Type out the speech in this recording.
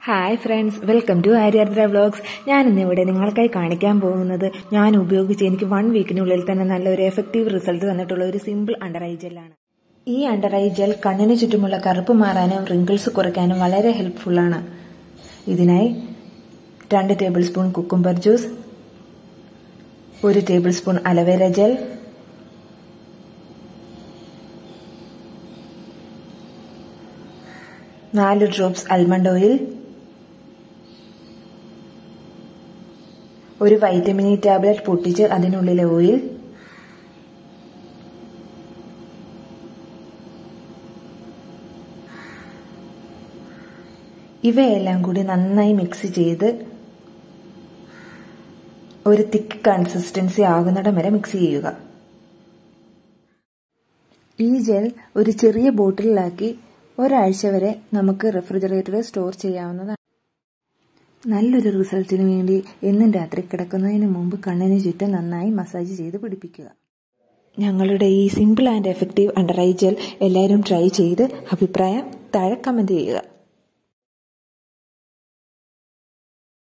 hi friends welcome to Aryardra vlogs ഞാൻ ഇന്നിവിടെ നിങ്ങൾക്കായി കാണിക്കാൻ പോകുന്നത് ഞാൻ ഉപയോഗിച്ച് എനിക്ക് വൺ വീക്കിനുള്ളിൽ തന്നെ നല്ലൊരു എഫക്റ്റീവ് റിസൾട്ട് തന്നിട്ടുള്ള ഒരു സിമ്പിൾ അണ്ടർ ഐ ജെല്ലാണ് ഈ അണ്ടർ ഐ ജെൽ കണ്ണിന് ചുറ്റുമുള്ള കറുപ്പ് മാറാനും റിങ്കിൾസ് കുറയ്ക്കാനും വളരെ ഹെൽപ്ഫുള്ളാണ് ഇതിനായി രണ്ട് ടേബിൾ സ്പൂൺ കുക്കുംബർ ജ്യൂസ് ഒരു ടേബിൾ സ്പൂൺ അലവേര ജെൽ നാല് ഡ്രോപ്സ് ആൽമണ്ട് ഓയിൽ ഒരു വൈറ്റമിൻ ഇ ടാബ്ലറ്റ് പൊട്ടിച്ച് അതിനുള്ളിലെ ഓയിൽ ഇവയെല്ലാം കൂടി നന്നായി മിക്സ് ചെയ്ത് ഒരു തിക്ക് കൺസിസ്റ്റൻസി ആകുന്നിടം വരെ മിക്സ് ചെയ്യുക ഈ ജെൽ ഒരു ചെറിയ ബോട്ടിലാക്കി ഒരാഴ്ച വരെ നമുക്ക് റെഫ്രിജറേറ്ററിൽ സ്റ്റോർ ചെയ്യാവുന്നതാണ് നല്ലൊരു റിസൾട്ടിന് വേണ്ടി എന്നും രാത്രി കിടക്കുന്നതിന് മുമ്പ് കണ്ണിന് ചുറ്റും നന്നായി മസാജ് ചെയ്ത് പിടിപ്പിക്കുക ഞങ്ങളുടെ ഈ simple and effective under eye gel എല്ലാവരും ട്രൈ ചെയ്ത് അഭിപ്രായം താഴെ കമന്റ് ചെയ്യുക